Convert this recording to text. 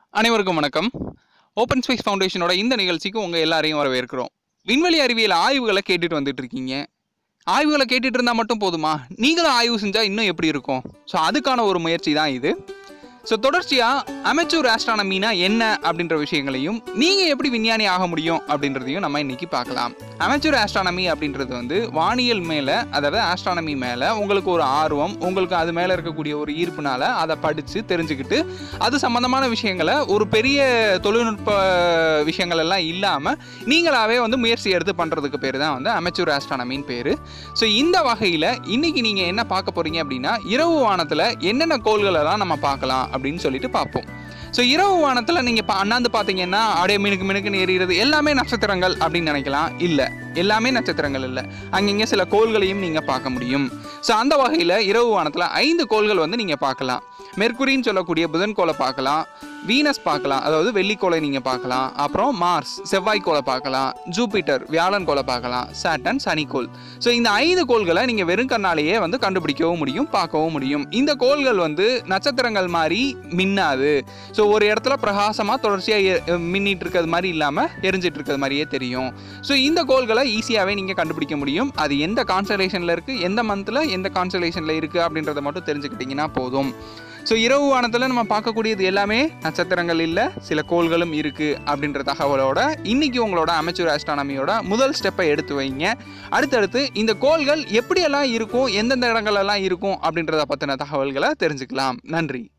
அனைவருக்கும் வணக்கம் open space ஃபவுண்டேஷனோட இந்த நிகழ்ச்சிக்கு உங்கள் எல்லாரையும் வரவேற்கிறோம் விண்வெளி அறிவியல் ஆய்வுகளை கேட்டுட்டு வந்துட்டு இருக்கீங்க ஆய்வுகளை கேட்டுட்டு இருந்தால் மட்டும் போதுமா நீங்களும் ஆய்வு செஞ்சால் இன்னும் எப்படி இருக்கும் ஸோ அதுக்கான ஒரு முயற்சி தான் இது ஸோ தொடர்ச்சியாக அமெச்சூர் ஆஸ்ட்ரானமினா என்ன அப்படின்ற விஷயங்களையும் நீங்கள் எப்படி விஞ்ஞானி ஆக முடியும் அப்படின்றதையும் நம்ம இன்னைக்கு பார்க்கலாம் அமெச்சூர் ஆஸ்ட்ரானமி அப்படின்றது வந்து வானியல் மேலே அதாவது ஆஸ்ட்ரானமி மேலே உங்களுக்கு ஒரு ஆர்வம் உங்களுக்கு அது மேலே இருக்கக்கூடிய ஒரு ஈர்ப்புனால அதை படித்து தெரிஞ்சுக்கிட்டு அது சம்மந்தமான விஷயங்களை ஒரு பெரிய தொழில்நுட்ப விஷயங்கள் எல்லாம் இல்லாமல் நீங்களாவே வந்து முயற்சி எடுத்து பண்ணுறதுக்கு பேர் தான் வந்து அமெச்சூர் ஆஸ்ட்ரானமின்னு பேர் ஸோ இந்த வகையில் இன்னைக்கு நீங்கள் என்ன பார்க்க போகிறீங்க அப்படின்னா இரவு வானத்தில் என்னென்ன கோள்கள் எல்லாம் நம்ம பார்க்கலாம் அப்படின்னு சொல்லிட்டு பார்ப்போம் ஸோ இரவு வானத்தில் நீங்கள் இப்போ அண்ணாந்து பார்த்தீங்கன்னா அப்படியே மினுக்கு மினுக்குன்னு எறிகிறது எல்லாமே நட்சத்திரங்கள் அப்படின்னு நினைக்கலாம் இல்லை எல்லாமே நட்சத்திரங்கள் இல்லை அங்கங்கே சில கோள்களையும் நீங்கள் பார்க்க முடியும் ஸோ அந்த வகையில் இரவு வானத்தில் ஐந்து கோள்கள் வந்து நீங்கள் பார்க்கலாம் மெர்க்குரின்னு சொல்லக்கூடிய புதன்கோளை பார்க்கலாம் வீனஸ் பார்க்கலாம் அதாவது வெள்ளிக்கோளை நீங்கள் பார்க்கலாம் அப்புறம் மார்ஸ் செவ்வாய்க்கோளை பார்க்கலாம் ஜூபிட்டர் வியாழன் கோளை பார்க்கலாம் சாட்டன் சனிக்கோள் ஸோ இந்த ஐந்து கோள்களை நீங்கள் வெறும் கண்ணாலேயே வந்து கண்டுபிடிக்கவும் முடியும் பார்க்கவும் முடியும் இந்த கோள்கள் வந்து நட்சத்திரங்கள் மாதிரி மின்னாது ஸோ ஒரு இடத்துல பிரகாசமாக தொடர்ச்சியாக மின்னிட்டு இருக்கிறது மாதிரி இல்லாமல் எரிஞ்சிட்டு இருக்கிறது மாதிரியே தெரியும் ஸோ இந்த கோள்களை ஈஸியாகவே நீங்கள் கண்டுபிடிக்க முடியும் அது எந்த கான்சலேஷனில் இருக்குது எந்த மந்தில் எந்த கான்சலேஷனில் இருக்குது அப்படின்றத மட்டும் தெரிஞ்சுக்கிட்டிங்கன்னா போதும் ஸோ இரவு வானத்தில் நம்ம பார்க்கக்கூடியது எல்லாமே நட்சத்திரங்கள் இல்லை சில கோள்களும் இருக்குது அப்படின்ற தகவலோட இன்னைக்கு உங்களோட அமைச்சர் ஆஸ்ட்ரானமியோட முதல் ஸ்டெப்பை எடுத்து வைங்க அடுத்தடுத்து இந்த கோள்கள் எப்படியெல்லாம் இருக்கும் எந்தெந்த இடங்கள்லாம் இருக்கும் அப்படின்றத பற்றின தகவல்களை தெரிஞ்சுக்கலாம் நன்றி